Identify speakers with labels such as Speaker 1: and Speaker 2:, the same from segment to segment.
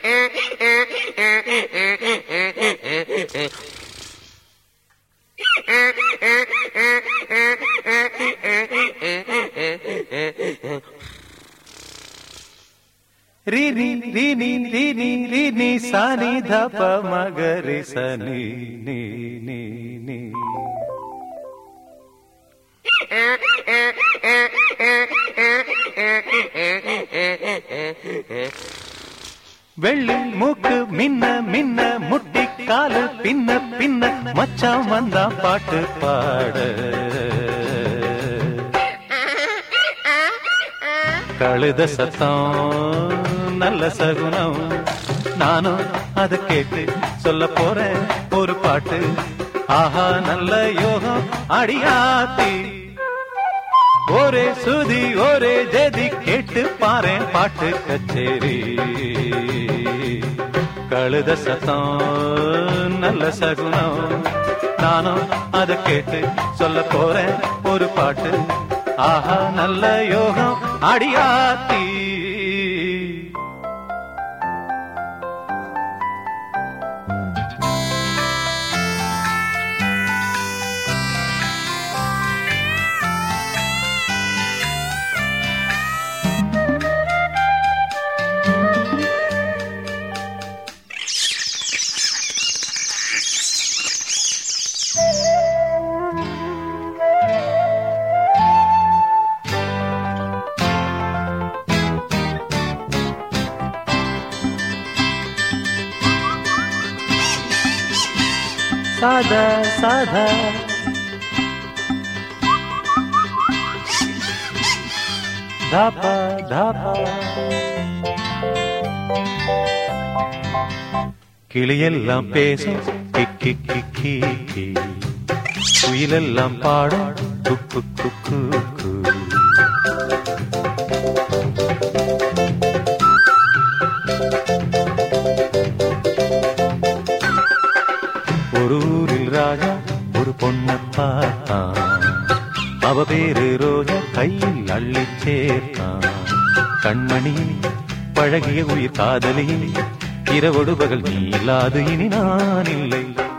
Speaker 1: ರಿ ರಿ ರಿ ನಿ ರಿ ನಿ ರಿ ನಿ ಸ ನಿ ಧ ಪ ಮ ಗ ರಿ ಸ ನಿ ನಿ ನಿ ನಿ வெள்ளி மூக்கு மின்ன மின்ன முட்டி காலு பின்ன பின்ன மச்சான் வந்தா பாட்டு பாட கழுத சத்தம் நல்ல சகுனம் நானும் அதை கேட்டு சொல்ல போறேன் ஒரு பாட்டு ஆஹா நல்ல யோகம் அடியாத்தி ஒரே சுதி ஒரே ஜெதி கேட்டு பாறேன் பாட்டு கச்சேரி கழுத சத்தம் நல்ல சகுனம் நானும் அதை கேட்டு சொல்ல போறேன் ஒரு பாட்டு ஆஹா நல்ல யோகம் அடியாத்தி சாதா சாதா தாபா தாபா கிளியெல்லாம் பேசும் கிக்கி கிக்கி கி குயிலெல்லாம் பாடும் குக்கு குக்கு கு ஒரு ஊரில் ராஜா ஒரு பொண்ணை பார்த்தான் அவ பேரு ரோஜா கையில் அள்ளி சேர்த்தான் கண்மணி பழகிய உயிர் காதலி இரவொடு பகல் நீ இல்லாது இனி நான் இல்லை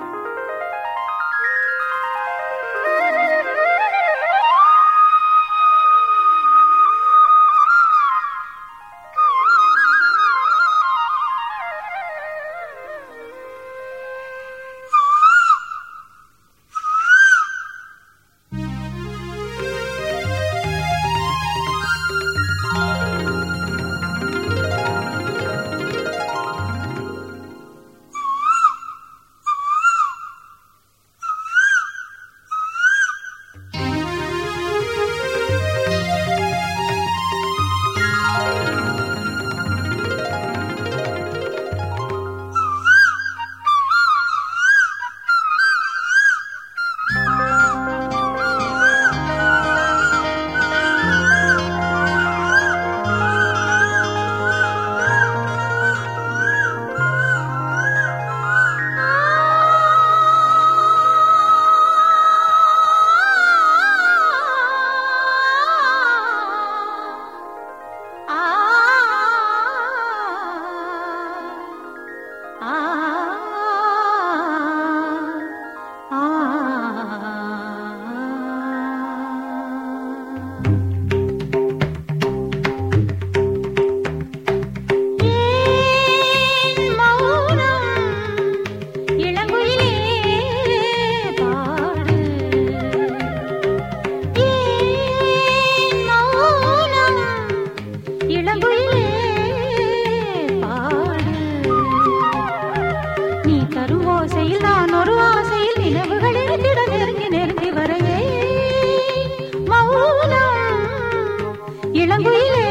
Speaker 2: இளங்குயிலே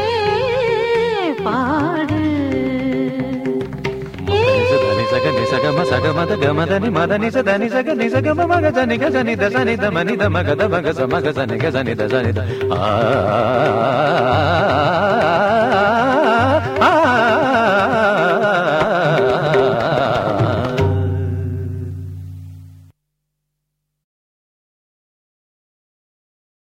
Speaker 2: பாடு
Speaker 1: ధని సగ ని సగ మ సగ మద గ మద ని మద ని స ధని సగ ని సగ మ మగ జ ని గ జ ని ద జ ని ద మ ని ద మ గ ద మ గ స మ గ జ ని గ జ ని ద జ ని ద ఆ